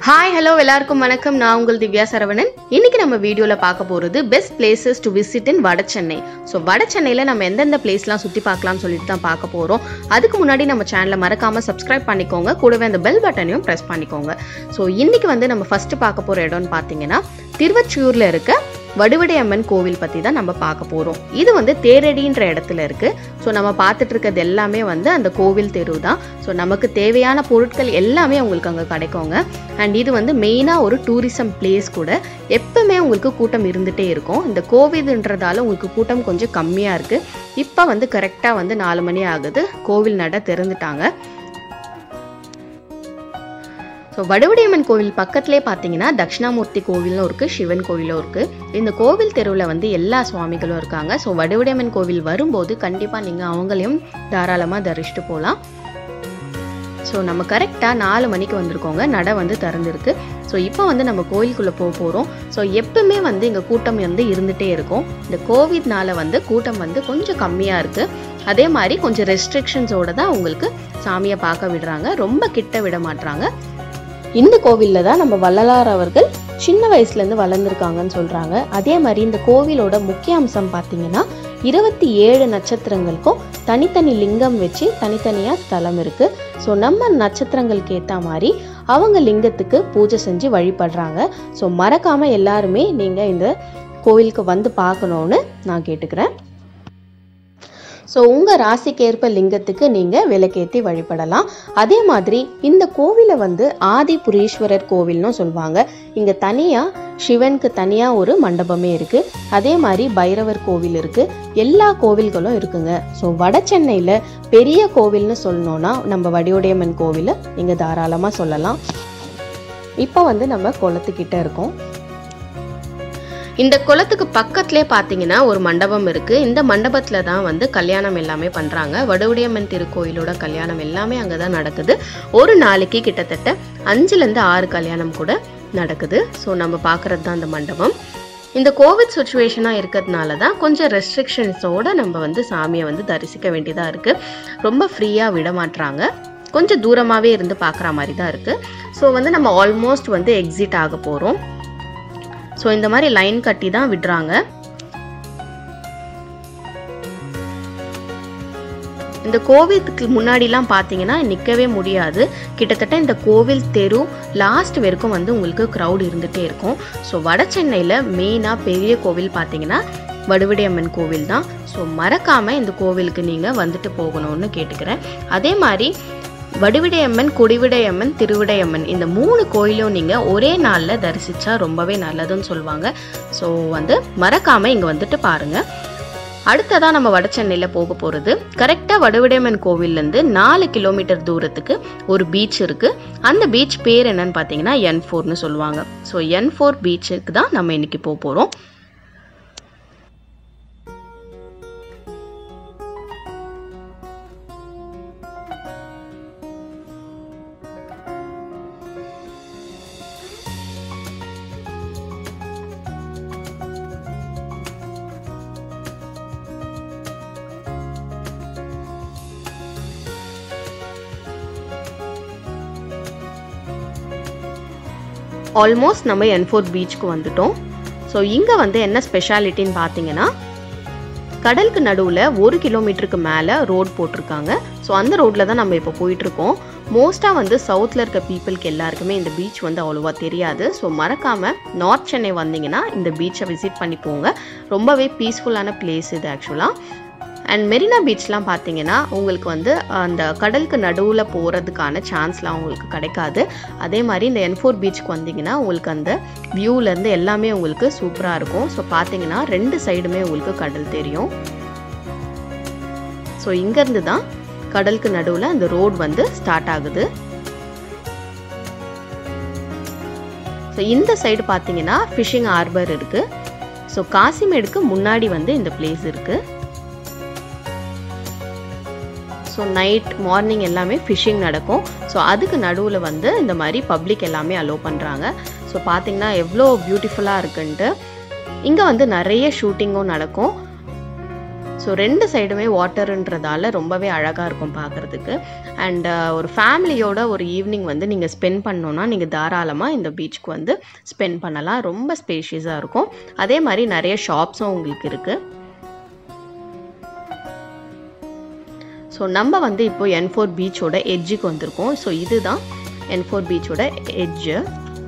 hi hello எல்லாருக்கும் வணக்கம் நான் உங்கள் திவ்யா சரவணன் இன்னைக்கு நம்ம வீடியோவில் பார்க்க போகிறது best places to visit in வட சென்னை ஸோ வட சென்னையில் நம்ம எந்தெந்த பிளேஸ்லாம் சுற்றி பார்க்கலாம்னு சொல்லிட்டு தான் பார்க்க போகிறோம் அதுக்கு முன்னாடி நம்ம சேனலை மறக்காமல் சப்ஸ்கிரைப் பண்ணிக்கோங்க கூடவே அந்த பெல் பட்டனையும் ப்ரெஸ் பண்ணிக்கோங்க ஸோ இன்னைக்கு வந்து நம்ம ஃபர்ஸ்ட் பார்க்க போகிற இடம்னு பார்த்தீங்கன்னா திருவச்சூரில் இருக்க வடுவடை அம்மன் கோவில் பற்றி தான் நம்ம பார்க்க போகிறோம் இது வந்து தேரடின்ற இடத்துல இருக்கு ஸோ நம்ம பார்த்துட்டு இருக்கிறது எல்லாமே வந்து அந்த கோவில் தெரு தான் ஸோ நமக்கு தேவையான பொருட்கள் எல்லாமே உங்களுக்கு அங்கே கிடைக்குங்க அண்ட் இது வந்து மெயினாக ஒரு டூரிசம் பிளேஸ் கூட எப்பவுமே உங்களுக்கு கூட்டம் இருந்துகிட்டே இருக்கும் இந்த கோவில்ன்றதால உங்களுக்கு கூட்டம் கொஞ்சம் கம்மியாக இருக்குது இப்போ வந்து கரெக்டாக வந்து நாலு மணி ஆகுது கோவில் நட திறந்துட்டாங்க ஸோ வடுவடியம்மன் கோவில் பக்கத்துலேயே பார்த்தீங்கன்னா தட்சிணாமூர்த்தி கோவிலும் இருக்குது சிவன் கோவிலும் இருக்குது இந்த கோவில் தெருவில் வந்து எல்லா சுவாமிகளும் இருக்காங்க ஸோ வடுவடியம்மன் கோவில் வரும்போது கண்டிப்பாக நீங்கள் அவங்களையும் தாராளமாக தரிசிட்டு போகலாம் ஸோ நம்ம கரெக்டாக நாலு மணிக்கு வந்திருக்கோங்க நடை வந்து திறந்துருக்கு ஸோ இப்போ வந்து நம்ம கோயிலுக்குள்ளே போக போகிறோம் ஸோ எப்பவுமே வந்து இங்கே கூட்டம் வந்து இருந்துகிட்டே இருக்கும் இந்த கோவிட்னால வந்து கூட்டம் வந்து கொஞ்சம் கம்மியாக இருக்குது அதே மாதிரி கொஞ்சம் ரெஸ்ட்ரிக்ஷன்ஸோட தான் உங்களுக்கு சாமியை பார்க்க விடுறாங்க ரொம்ப கிட்ட விட மாட்றாங்க இந்த கோவிலில் தான் நம்ம வள்ளலார் அவர்கள் சின்ன வயசுலேருந்து வளர்ந்துருக்காங்கன்னு சொல்கிறாங்க அதே மாதிரி இந்த கோவிலோட முக்கிய அம்சம் பார்த்தீங்கன்னா இருபத்தி ஏழு நட்சத்திரங்களுக்கும் தனித்தனி லிங்கம் வச்சு தனித்தனியாக ஸ்தலம் இருக்குது ஸோ நம்ம நட்சத்திரங்களுக்கு ஏற்ற மாதிரி அவங்க லிங்கத்துக்கு பூஜை செஞ்சு வழிபடுறாங்க ஸோ மறக்காமல் எல்லாருமே நீங்கள் இந்த கோவிலுக்கு வந்து பார்க்கணுன்னு நான் கேட்டுக்கிறேன் ஸோ உங்கள் ராசிக்கேற்ப லிங்கத்துக்கு நீங்கள் விளக்கேற்றி வழிபடலாம் அதே மாதிரி இந்த கோவிலை வந்து ஆதிபுரீஸ்வரர் கோவில்னு சொல்லுவாங்க இங்கே தனியாக சிவனுக்கு தனியாக ஒரு மண்டபமே இருக்குது அதே மாதிரி பைரவர் கோவில் இருக்குது எல்லா கோவில்களும் இருக்குங்க ஸோ வட சென்னையில் பெரிய கோவில்னு சொல்லணும்னா நம்ம வடிவுடையம்மன் கோவிலை நீங்கள் தாராளமாக சொல்லலாம் இப்போ வந்து நம்ம குளத்துக்கிட்ட இருக்கோம் இந்த குளத்துக்கு பக்கத்துலேயே பார்த்தீங்கன்னா ஒரு மண்டபம் இருக்குது இந்த மண்டபத்தில் தான் வந்து கல்யாணம் எல்லாமே பண்ணுறாங்க வடுவுடையம்மன் திருக்கோயிலோட கல்யாணம் எல்லாமே அங்கே தான் நடக்குது ஒரு நாளைக்கு கிட்டத்தட்ட அஞ்சுலேருந்து ஆறு கல்யாணம் கூட நடக்குது ஸோ நம்ம பார்க்குறது தான் அந்த மண்டபம் இந்த கோவிட் சுச்சுவேஷனாக இருக்கிறதுனால தான் கொஞ்சம் ரெஸ்ட்ரிக்ஷன்ஸோடு நம்ம வந்து சாமியை வந்து தரிசிக்க வேண்டியதாக இருக்குது ரொம்ப ஃப்ரீயாக விட மாட்றாங்க கொஞ்சம் தூரமாகவே இருந்து பார்க்குற மாதிரி தான் இருக்குது ஸோ வந்து நம்ம ஆல்மோஸ்ட் வந்து எக்ஸிட் ஆக போகிறோம் ஸோ இந்த மாதிரி லைன் கட்டி தான் விடுறாங்க இந்த கோவிலுக்கு முன்னாடிலாம் பார்த்தீங்கன்னா நிற்கவே முடியாது கிட்டத்தட்ட இந்த கோவில் தெரு லாஸ்ட் வரைக்கும் வந்து உங்களுக்கு க்ரௌட் இருந்துகிட்டே இருக்கும் ஸோ வட சென்னையில் மெயினாக பெரிய கோவில் பார்த்தீங்கன்னா வடுவடையம்மன் கோவில் தான் ஸோ மறக்காமல் இந்த கோவிலுக்கு நீங்கள் வந்துட்டு போகணும்னு கேட்டுக்கிறேன் அதே மாதிரி வடுவிடையம்மன் கொடிவிடையம்மன் திருவிடையம்மன் இந்த மூணு கோயிலும் நீங்கள் ஒரே நாளில் தரிசித்தா ரொம்பவே நல்லதுன்னு சொல்லுவாங்க ஸோ வந்து மறக்காமல் இங்கே வந்துட்டு பாருங்கள் அடுத்ததாக நம்ம வட சென்னையில் போக போகிறது கரெக்டாக வடுவிடையம்மன் கோவில்லேருந்து நாலு கிலோமீட்டர் தூரத்துக்கு ஒரு பீச் இருக்குது அந்த பீச் பேர் என்னன்னு பார்த்தீங்கன்னா என் ஃபோர்னு சொல்லுவாங்க ஸோ என் ஃபோர் பீச்சுக்கு தான் நம்ம இன்னைக்கு போக போகிறோம் ஆல்மோஸ்ட் நம்ம என்ஃபோர்ட் பீச்சுக்கு வந்துட்டோம் ஸோ இங்கே வந்து என்ன ஸ்பெஷாலிட்டின்னு பார்த்தீங்கன்னா கடலுக்கு நடுவில் ஒரு கிலோமீட்டருக்கு மேலே ரோட் போட்டிருக்காங்க ஸோ அந்த ரோட்டில் தான் நம்ம இப்போ போயிட்டுருக்கோம் மோஸ்ட்டாக வந்து சவுத்தில் இருக்க பீப்புளுக்கு எல்லாருக்குமே இந்த பீச் வந்து அவ்வளோவா தெரியாது ஸோ மறக்காமல் நார்த் சென்னை வந்தீங்கன்னா இந்த பீச்சை விசிட் பண்ணி போங்க ரொம்பவே பீஸ்ஃபுல்லான பிளேஸ் இது ஆக்சுவலாக அண்ட் மெரினா பீச்லாம் பார்த்தீங்கன்னா உங்களுக்கு வந்து அந்த கடலுக்கு நடுவில் போகிறதுக்கான சான்ஸ்லாம் உங்களுக்கு கிடைக்காது அதே மாதிரி இந்த என்ஃபோர் பீச்சுக்கு வந்தீங்கன்னா உங்களுக்கு அந்த வியூலேருந்து எல்லாமே உங்களுக்கு சூப்பராக இருக்கும் ஸோ பார்த்தீங்கன்னா ரெண்டு சைடுமே உங்களுக்கு கடல் தெரியும் ஸோ இங்கேருந்து தான் கடலுக்கு நடுவில் அந்த ரோடு வந்து ஸ்டார்ட் ஆகுது ஸோ இந்த சைடு பார்த்தீங்கன்னா ஃபிஷிங் ஹார்பர் இருக்குது ஸோ காசிமேடுக்கு முன்னாடி வந்து இந்த பிளேஸ் இருக்குது ஸோ நைட் மார்னிங் எல்லாமே ஃபிஷ்ஷிங் நடக்கும் ஸோ அதுக்கு நடுவில் வந்து இந்த மாதிரி பப்ளிக் எல்லாமே அலோவ் பண்ணுறாங்க ஸோ பார்த்தீங்கன்னா எவ்வளோ பியூட்டிஃபுல்லாக இருக்குன்ட்டு இங்கே வந்து நிறைய ஷூட்டிங்கும் நடக்கும் ஸோ ரெண்டு சைடுமே வாட்டருன்றதால ரொம்பவே அழகாக இருக்கும் பார்க்குறதுக்கு அண்ட் ஒரு ஃபேமிலியோட ஒரு ஈவினிங் வந்து நீங்கள் ஸ்பெண்ட் பண்ணோன்னா நீங்கள் தாராளமாக இந்த பீச்சுக்கு வந்து ஸ்பெண்ட் பண்ணலாம் ரொம்ப ஸ்பேஷியஸாக இருக்கும் அதே மாதிரி நிறைய ஷாப்ஸும் உங்களுக்கு இருக்குது ஸோ நம்ம வந்து இப்போ என் ஃபோர் பீச்சோட எட்ஜுக்கு வந்திருக்கோம் ஸோ இதுதான் என் ஃபோர் பீச்சோட எட்ஜு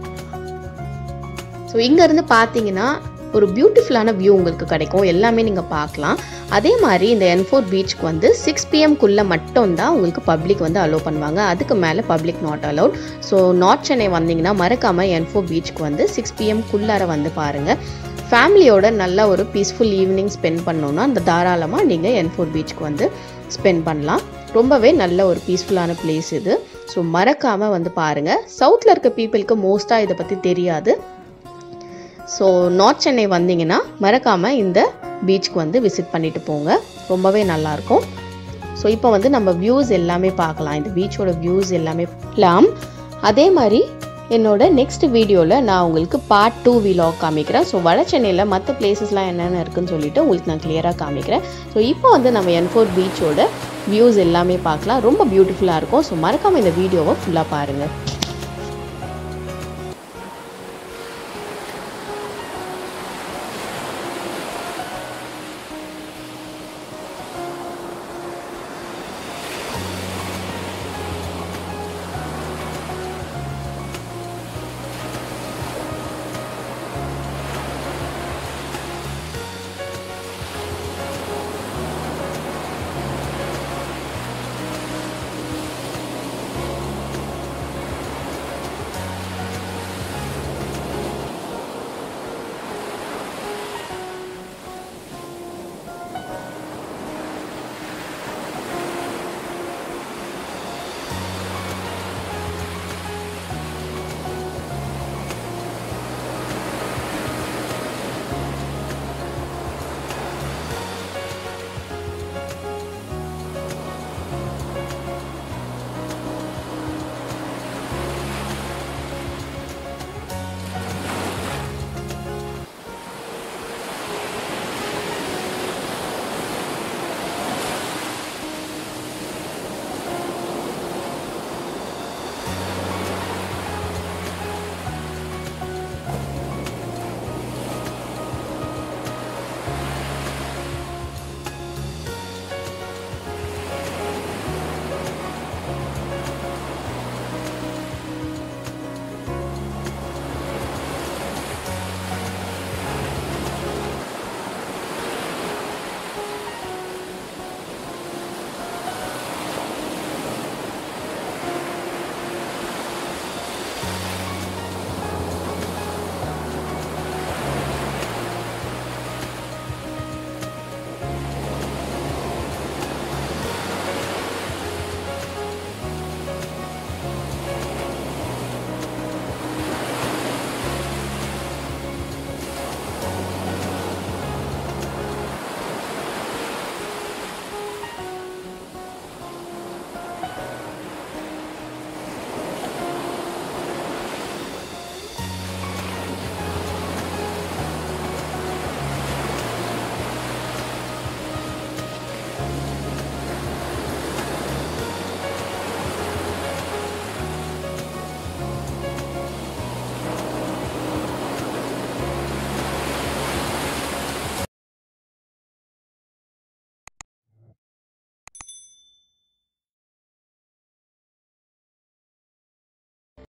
ஸோ இங்கேருந்து பார்த்தீங்கன்னா ஒரு பியூட்டிஃபுல்லான வியூ உங்களுக்கு கிடைக்கும் எல்லாமே நீங்கள் பார்க்கலாம் அதே மாதிரி இந்த என் ஃபோர் பீச்சுக்கு வந்து சிக்ஸ் பிஎம்குள்ளே மட்டும்தான் உங்களுக்கு பப்ளிக் வந்து அலோவ் பண்ணுவாங்க அதுக்கு மேலே public not allowed so north Chennai வந்தீங்கன்னா மறக்காமல் என் ஃபோர் பீச்சுக்கு வந்து சிக்ஸ் பிஎம்குள்ளார வந்து பாருங்கள் ஃபேமிலியோட நல்ல ஒரு பீஸ்ஃபுல் ஈவினிங் ஸ்பெண்ட் பண்ணோன்னா அந்த தாராளமாக நீங்கள் என் ஃபோர் பீச்சுக்கு வந்து ஸ்பெண்ட் பண்ணலாம் ரொம்பவே நல்ல ஒரு பீஸ்ஃபுல்லான பிளேஸ் இது ஸோ மறக்காமல் வந்து பாருங்கள் சவுத்தில் இருக்க பீப்புளுக்கு மோஸ்ட்டாக இதை பற்றி தெரியாது ஸோ நார்த் சென்னை வந்தீங்கன்னா மறக்காமல் இந்த பீச்சுக்கு வந்து விசிட் பண்ணிட்டு போங்க ரொம்பவே நல்லாயிருக்கும் ஸோ இப்போ வந்து நம்ம வியூஸ் எல்லாமே பார்க்கலாம் இந்த பீச்சோட வியூஸ் எல்லாமே பார்க்கலாம் அதே மாதிரி என்னோட நெக்ஸ்ட் வீடியோவில் நான் உங்களுக்கு பார்ட் டூ விலாக் காமிக்கிறேன் ஸோ வட சென்னையில் மற்ற பிளேசஸ்லாம் என்னென்ன இருக்குன்னு சொல்லிட்டு உங்களுக்கு நான் கிளியராக காமிக்கிறேன் ஸோ இப்போ வந்து நம்ம என் ஃபோர் பீச்சோட வியூஸ் எல்லாமே பார்க்கலாம் ரொம்ப பியூட்டிஃபுல்லாக இருக்கும் ஸோ மறக்காமல் இந்த வீடியோவை ஃபுல்லாக பாருங்கள்